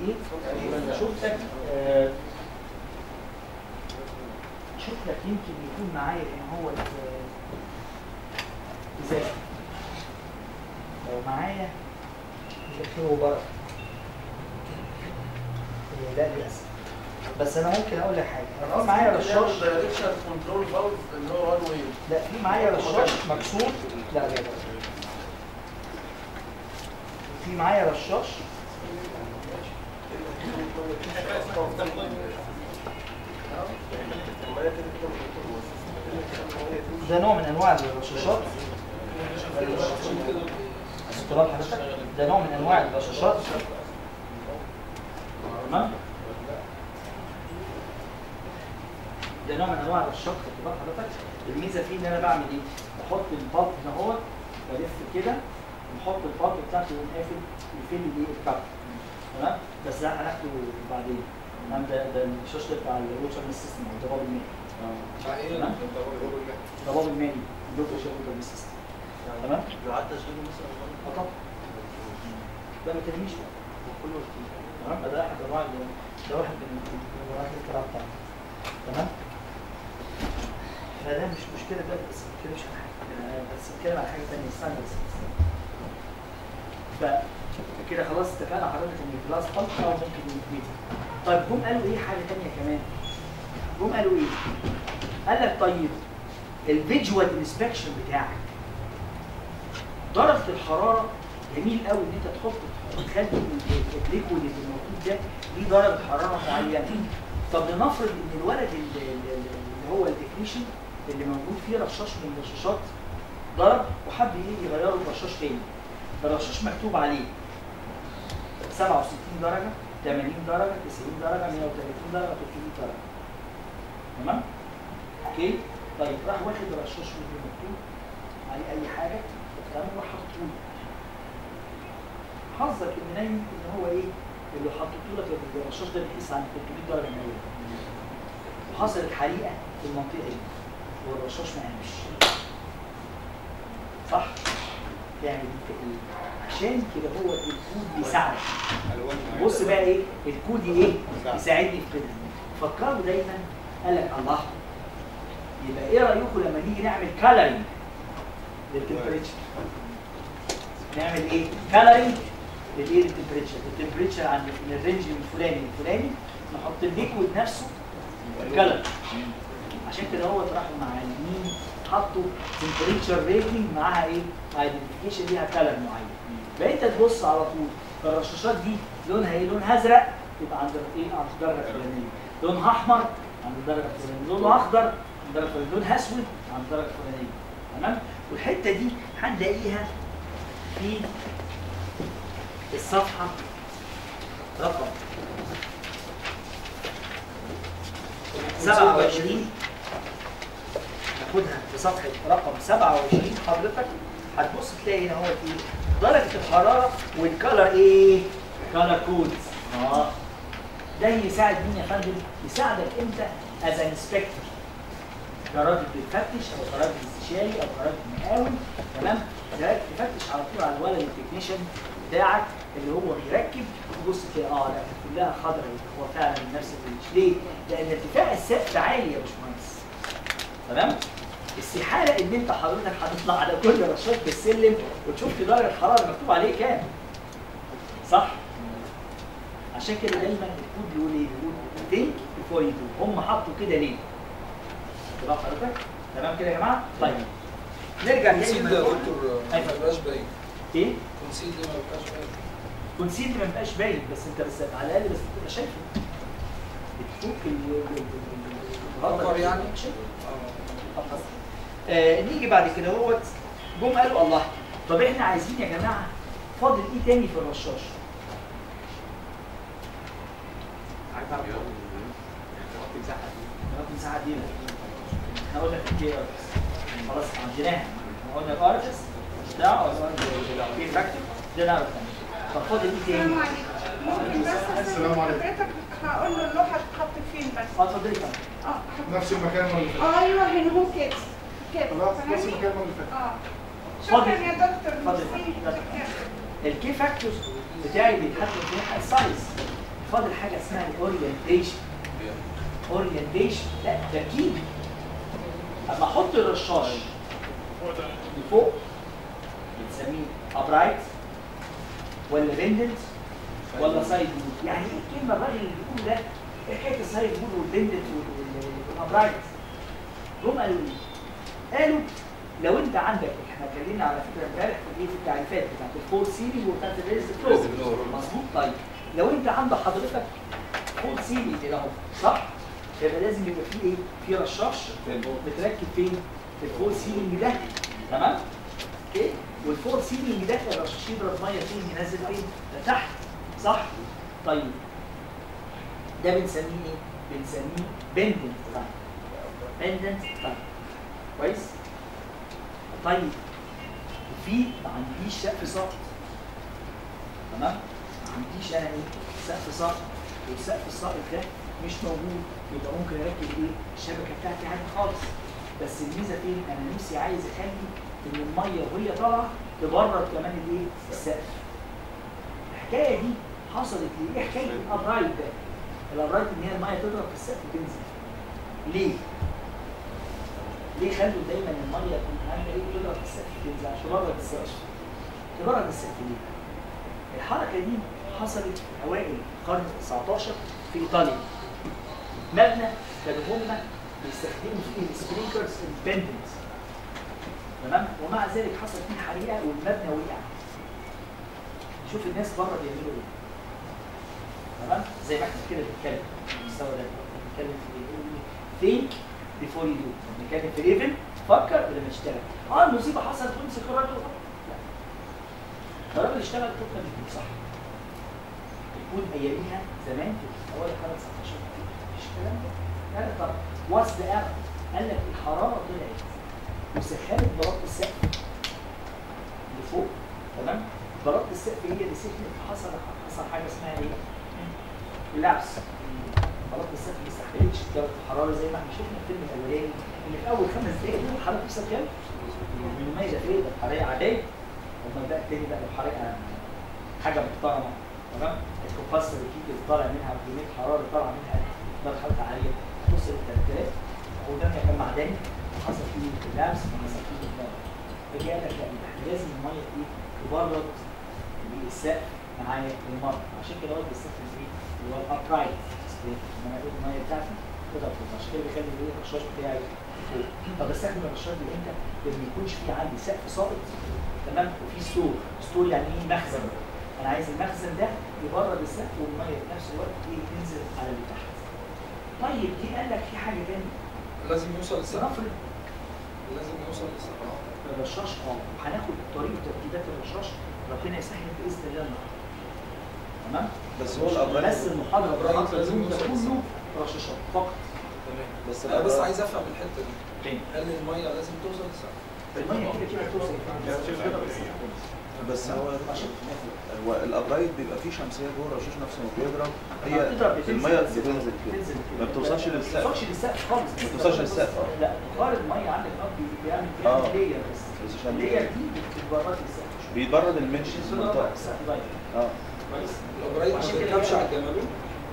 ايه لما شفتك آه، شفتك يمكن يكون معايا ان هو ال- ازاي لو معايا خير وبركه إيه، لا للاسف بس انا ممكن اقول لك حاجه انا معايا رشاش دايركشن كنترول فالف اللي هو وان واي لا في معايا رشاش مكسور لا لا لا في معايا رشاش ده نوع من انواع الرشاشات استطلاع حضرتك ده نوع من انواع الرشاشات تمام ده نوع من انواع الرشاشات خد بالك حضرتك الميزه فيه ان انا بعمل ايه؟ بحط البلب ده هو بلف كده بحط البلب بتاعته يقوم قافل يقفل لي ايه الكاب تمام بس ده هناخده بعدين تمام ده ده الشاش ده بتاع الووتر سيستم او الضباب المائي تمام الضباب المائي الووتر ووتر سيستم تمام يعاد تشغيله مثلا اه طبعا ده ما ترميش بقى هو كله تمام ده احد انواع ال- ده واحد من من انواع الكلام بتاعنا تمام فده مش مشكله ده بس ما بتكلمش عن حاجه أنا بس بتكلم عن حاجه ثانيه استنى بس فكده خلاص اتفقنا حضرتك ان الكلاس الترا ممكن يتبيت طيب جم قالوا ايه حاجه ثانيه كمان جم قالوا ايه قال لك طيب الفيجوال انسبكشن بتاعك درجه الحراره جميل قوي ان انت تحط تخلي الليكويد اللي موجود ده ليه درجه حراره معينه طب لنفرض ان الولد اللي, اللي هو التكنيشن اللي موجود فيه رشاش من الرشاشات ضرب وحب ايه يغيره الرشاش تاني الرشاش مكتوب عليه 67 درجه 80 درجه 90 درجه 130 درجه 300 درجه تمام اوكي طيب راح واخد الرشاش اللي مكتوب عليه اي حاجه تمام وراح حاطه له حظك ان نايم ان هو ايه اللي حطيته لك الرشاش ده بيقيس عن 300 درجه مئويه وحصلت حريقه في المنطقه دي والرشاش ما قامش صح؟ تعمل ايه؟ عشان كده هو الكود بيساعدك بص بقى ايه الكود ايه يساعدني في كده فكروا دايما قال لك الله يبقى ايه رايكم لما نيجي نعمل كالرينج للتمبريتشر نعمل ايه كالرينج للايه للتمبريتشر التمبريتشر عن من الرينج الفلاني للفلاني نحط الليكويد نفسه كلر عشان كده هو راحوا مع اليمين حطوا تمبريتشر ريتنج معاها ايه ايدنتيفيكيشن ليها كلر معين بقيت تبص على طول الرشاشات دي لونها ايه لونها ازرق يبقى عند ايه عند الدرجه الفلانيه لونها احمر عند الدرجه الفلانيه لونها اخضر عند الدرجه الفلانيه لونها اسود عند الدرجه الفلانيه تمام والحته دي هنلاقيها في الصفحه رقم 27 ناخدها في صفحه رقم 27 حضرتك هتبص تلاقي هنا هو ايه درجه الحراره والكالر ايه كالر كودز اه ده يساعد مين يا فندم يساعدك انت از انسبكتور كراجل بتفتش او كراجل استشاري او كراجل مقاول تمام ده تفتش على طول على الولد التكنيشن بتاعك اللي هو بيركب تبص تلاقي اه لا كلها خضراء هو فعلا من نفس الريتش ليه؟ لان ارتفاع السقف عالي يا باشمهندس تمام؟ استحاله ان انت حضرتك هتطلع على كل رشاش بالسلم وتشوف لي درجه الحراره مكتوب عليه كام صح؟ عشان كده دايما الكود بيقول ايه؟ بيقول think before you do هم حطوا كده ليه؟ تمام حضرتك؟ تمام كده يا جماعه؟ طيب نرجع تاني كونسيل ده يا للموضوع. دكتور ما أيوة. بيبقاش باين ايه؟ كونسيل ده ما بيبقاش باين كونسيل ما بيبقاش باين بس انت بس على الاقل بس بتبقى شايفه بتفك ال- ال- ال- الغلطه أكبر اللي يعني؟ بتبقى شايفها. اه طب حصل. آه نيجي بعد كده هوت جم قالوا الله طب احنا عايزين يا جماعه فاضل ايه تاني في الرشاش؟ عارف بقى تغطي مساحه دي تغطي مساحه دي احنا قلنا في الكي ارتس خلاص عندناها احنا قلنا الارتس بتاع في فاكتور ده نعرف تاني طب فاضل ايه تاني؟ السلام عليكم ممكن بس السلام عليكم. حضرتك هقول له اللوحه تتحط فين بس اه اتفضلي كمان اه حط- نفس المكان اللي فات ايوه هنا هو كده كده خلاص نفس فاهمني؟ المكان اللي فات اه اتفضل. شكرا يا دكتور اتفضل. ميرسي. اتفضل. الكي فاكتورز بتاعي بيتحدد فيها السايز فاضل حاجه اسمها الاورينتيشن اورينتيشن لا تركيب اما احط الرشاش لفوق بنسميه ابرايت ولا بندنت ولا سايد مود يعني ايه الكلمه الراجل اللي بيقول ده ايه حكايه السايد مود والبندنت والابرايت جم قالوا ايه؟ قالوا لو انت عندك احنا اتكلمنا على فكره امبارح في ايه في التعريفات بتاعت الفور سيلينج وبتاعت الريز فلو مظبوط طيب لو انت عند حضرتك فور سيلينج كده اهو صح؟ يبقى لازم يبقى فيه ايه؟ في رشاش متركب فين؟ في الفور سيلينج ده تمام؟ اوكي؟ والفور سيلينج ده الرشاش يضرب ميه فين ينزل فين؟ لتحت صح؟ طيب ده بنسميه ايه؟ بنسميه بندنت تايب بندنت تايب كويس؟ طيب في ما عنديش سقف سقط تمام؟ ما عنديش انا ايه؟ سقف سقط والسقف السقط ده مش موجود يبقى ممكن اركب ايه؟ الشبكه بتاعتي عادي خالص بس الميزه فين؟ انا نفسي عايز اخلي ان الميه وهي طالعه تبرد كمان الايه؟ السقف. الحكايه دي حصلت ليه؟ ايه حكايه الابرايت ده؟ الابرايت ان هي الميه تضرب في السقف وتنزل. ليه؟ ليه خلوا دايما الميه تكون عامله ايه تضرب في السقف وتنزل عشان تبرد السقف. تبرد السقف ليه؟ الحركه دي حصلت في اوائل القرن ال 19 في ايطاليا. مبنى كانوا هم بيستخدموا فيه السبرينكرز البندنت تمام ومع ذلك حصل فيه حريقه والمبنى وقع شوف الناس بره بيعملوا ايه تمام زي ما احنا كده بنتكلم في المستوى ده بنتكلم في ايه ثينك بيفور يو بنتكلم في ايفن فكر قبل ما تشتغل اه المصيبه حصلت وامسك الراجل لا الراجل اشتغل الخطه دي صح يكون اياميها زمان في اول القرن 19 مفيش الكلام ده لا طب واتس ذا ايرور قال لك الحراره طلعت وسخنت بلاط السقف لفوق تمام بلاط السقف هي اللي سخنت حصل حصل حاجه اسمها ايه؟ لابس بلاط السقف ما استحملتش درجه الحراره زي ما احنا شفنا في الفيلم الاولاني ان في اول خمس دقائق دول الحراره توصل كام؟ من ميه داخليه ده حراره عاديه امال بقى التاني بقى لو حراره حاجه محترمه تمام الكومباستر الكيك اللي طالع منها كميه حراره طالعه منها درجه حراره عاليه توصل ل 3000 وده كان معدني وحصل فيه لابس وحصل فيه النار فجي قال لك لا احنا لازم الميه ايه تبرد السقف معايا المره عشان كده هو بيستخدم ايه اللي هو الابرايت ان انا اقول الميه بتاعتي تقدر تبقى عشان كده بيخلي ايه الرشاش بتاعي فوق طب استخدم الرشاش دي امتى؟ لما يكونش في عندي سقف ساقط تمام وفي ستور ستور يعني ايه مخزن انا عايز المخزن ده يبرد السقف والميه في نفس الوقت ايه تنزل على اللي تحت طيب دي قال لك في حاجه ثانيه لازم يوصل للسقف سنفرض لازم يوصل للسقف الرشاش اه هناخد طريقه تركيبات الرشاش ربنا يسهل باذن الله النهارده تمام بس هو الابراج بس المحاضره الأبراج بتاعت لازم اليوم ده يوصل كله رشاشات فقط تمام بس انا بس الأبراج- عايز افهم الحته دي تاني هل الميه لازم توصل للسقف الميه كده كده توصل بس هو عشان هو الابرايد بيبقى فيه شمسيه جوه الرشاش نفسه ما بيضرب هي بتضرب بتنزل الميه بس. بتنزل كده تنزل ما بتوصلش ما للسقف بتوصلش للسقف خالص ما بتوصلش للسقف، اه. لا بخار الميه عندك اه بي- بيعمل اه. بيعمل لير بس بس عشان اللير دي بتبرد السقف شويه بيبرد المنش مش في بتبرد المنطقه السقف ضايق اه كويس الابراج ما عشان كده بيركبش هي- على الجمالون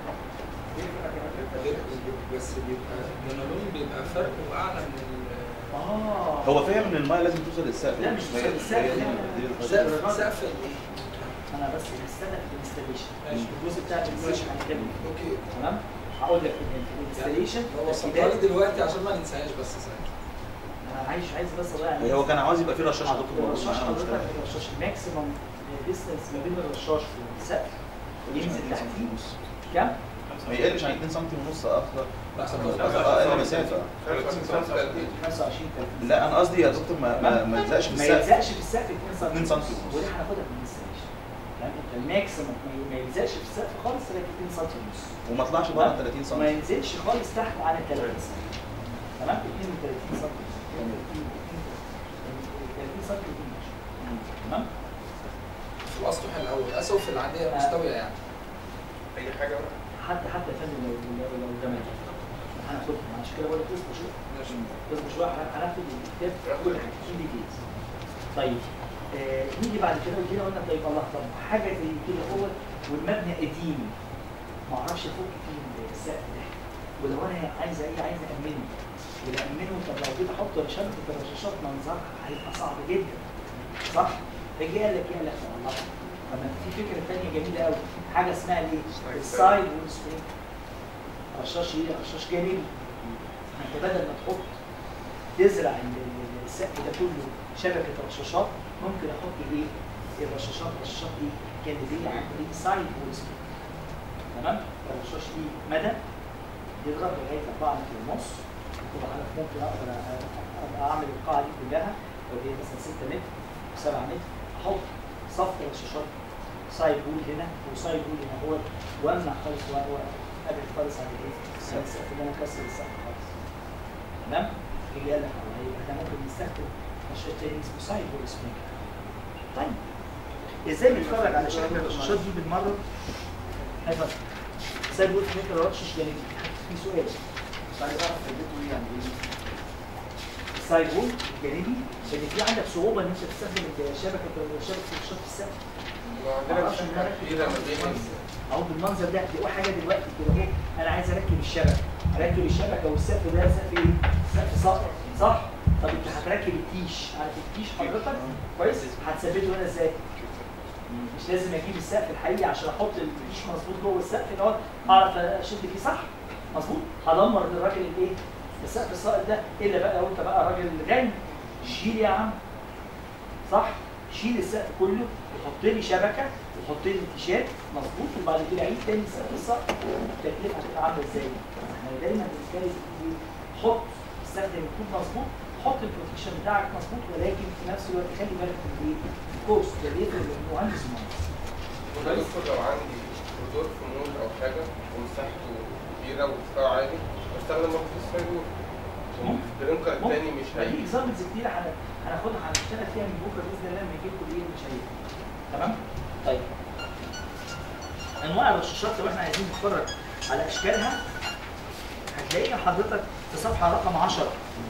بس بيبقى الجمالون بيبقى فرقه اعلى من ال- اه هو فاهم ان الميه لازم توصل للسقف لا، مش هي- توصل للسقف، هي- لا، لا، دي لا. الفكرة. سقف سقف الايه؟ انا بس هستنى في الانستليشن ماشي. الجزء بتاع الانستليشن هنتكلم فيه اوكي تمام هقول لك في الانستليشن لو وصلتها لي دلوقتي عشان ما ننساهاش بس ساعتها انا عايش عايز بس اضيع هو كان عاوز يبقى فيه رشاش دكتور موجود الرشاش معانا حضرتك مشترك. الرشاش الماكسيمم ديستنس ما بين الرشاش والسقف ينزل تحتيه كام؟ ما يقلش عن 2 سم ونص اكتر لا اقل مسافه 25 30 لا انا قصدي يا دكتور ما ما, ما يلزقش في ما السقف يلزقش في السقف 2 2 سم سم. ودي هناخدها في الانستليشن تمام انت الماكسيمم ما- ما يلزقش في السقف خالص لغايه 2 سم ونص وما طلعش بره 30 سم ما ينزلش خالص تحت عن ال 30 سم تمام 32 سم 30 سم تمام في الاسطح الاول اسقف العاديه مستويه يعني اي حاجه بقى حتى حتى يا فندم لو لو لو زمان هناخدها عشان كده بقول لك اصبر شويه ماشي اصبر شويه هن- هناخد الكتاب كل حاجه في ديتيلز طيب آه نيجي بعد كده وكده قلنا طيب الله طب حاجه زي كده هو والمبنى قديم ما اعرفش افك فيه السقف ده ولو انا عايز ايه عايز امنه والامنه طب لو جيت احط شبكه الرشاشات منظرها هيبقى صعب جدا صح؟ فجي قال لك قال لك والله طب ما في فكره ثانيه جميله قوي حاجه اسمها الايه؟ السايد وول سبرينج رشاش ايه؟ رشاش جانبي انت بدل ما تحط تزرع ال- ال- السقف ده كله شبكه رشاشات ممكن احط ايه؟ الرشاشات الرشاشات دي جانبيه عن طريق سايد وول سبرينج تمام؟ الرشاش دي مدى يضرب لغايه 4 متر ونص طبعا انا ممكن اقدر أ- أ- اعمل القاعه دي كلها لو هي مثلا 6 متر 7 متر احط صف رشاشات سايد وول هنا وسايد وول هنا هو وامنع خالص وابعد خالص عن الايه؟ عن السقف اللي انا اكسر السقف خالص تمام؟ يجي قال لك الله يبقى احنا ممكن نستخدم رشاش تاني اسمه سايد وول سبرينج طيب ازاي بنتفرج على شكل الرشاشات دي بالمره؟ هيفضل سايد وول سبرينج رشاش جانبي في سؤال عايز اعرف فايدته ايه يعني ايه السايد وول الجانبي لان في عندك صعوبه ان انت تستخدم شبكه شبكه الرشاشات في السقف وعندنا مساحة كبيرة ما بين اهو بالمنظر ده تلاقوا حاجه دلوقتي كده اهو انا عايز اركب الشبكه اركب الشبكه والسقف ده سقف ايه؟ سقف سطح صح؟ طب انت هتركب التيش عارف التيش حضرتك كويس؟ هتثبته هنا ازاي؟ مش لازم اجيب السقف الحقيقي عشان احط التيش مظبوط جوه السقف دوت اعرف اشد فيه صح؟ مظبوط؟ هدمر للراجل الايه؟ السقف السائل ده الا بقى لو انت بقى راجل غني شيل يا عم صح؟ شيل السقف كله وحط لي شبكه وحط لي تيشيرت مظبوط وبعد كده عيد تاني السقف السقف التكلفه هتبقى عامله ازاي؟ احنا دايما بنتكلم في ايه؟ حط استخدم الكود مظبوط حط البروتكشن بتاعك مظبوط ولكن في نفس الوقت خلي بالك من ايه؟ الكوست ده بيفرق من المهندس المهندس وده يدخل لو عندي كوريدور في مول او حاجه ومساحته كبيره وارتفاعه عالي بستخدم مخصوص السايبور ممكن. البرينكر التاني مش في هيجي اكزامبلز كتير هن- هناخدها هنشتغل فيها من بكره باذن الله لما يجي لكم ايه المشاريع تمام؟ طيب انواع الرشاشات لو احنا عايزين نتفرج على اشكالها هتلاقيها حضرتك في صفحه رقم 10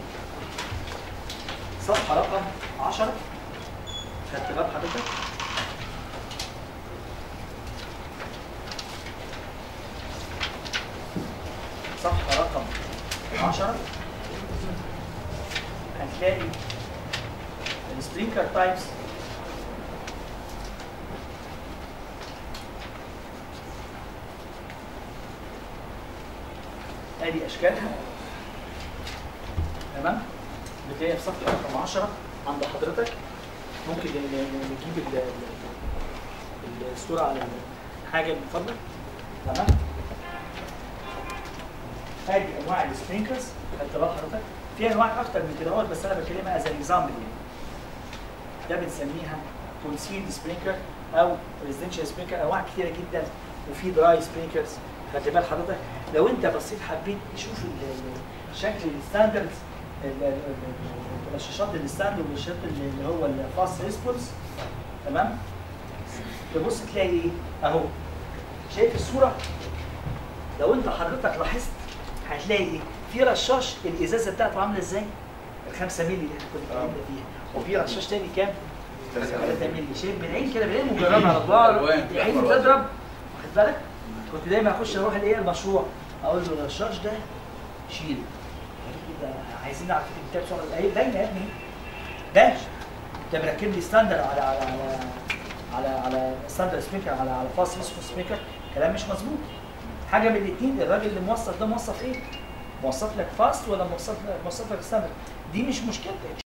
صفحه رقم 10 خدت بال حضرتك؟ صفحه رقم 10 هتلاقي السبرينكر تايبس ادي اشكالها تمام بتلاقيها في صفحه رقم 10 عند حضرتك ممكن ن- ن- نجيب ال- ال- الصوره على حاجه من فضلك تمام ادي انواع السبرينكرز خدت بال حضرتك في انواع اكتر من كده اهوت بس انا بكلمها از اكزامبل يعني ده بنسميها كونسيلد سبرينكر او ريزيدنشال سبرينكر انواع كتيره جدا وفي دراي سبرينكرز خدت بال حضرتك لو انت بصيت حبيت تشوف ال- ال- شكل الستاندردز ال- ال- ال- الرشاشات الستاندرد والرشاشات اللي هو الفاست ريسبونس تمام تبص تلاقي ايه اهو شايف الصوره لو انت حضرتك لاحظت هتلاقي ايه في رشاش الازازه بتاعته عامله ازاي ال 5 مللي اللي احنا كنا اتكلمنا فيها وفي رشاش تاني كام 3 مللي شايف بالعين كده بالعين مجرد على الظهر ألوان، في العين أحمر وأزرق. بتضرب واخد بالك كنت دايما اخش اروح الايه المشروع اقول له الرشاش ده شيله ده عايزين نعرف الكتاب شغل ايه باينه يا ابني ده انت مركب لي ستاندر على على على على على ستاندر سبيكر على على فاست سبيكر كلام مش مظبوط حاجه من الاثنين الراجل اللي موصف ده موصف ايه؟ موصف لك فاست ولا موصف لك موصف لك ستاندر دي مش مشكلتك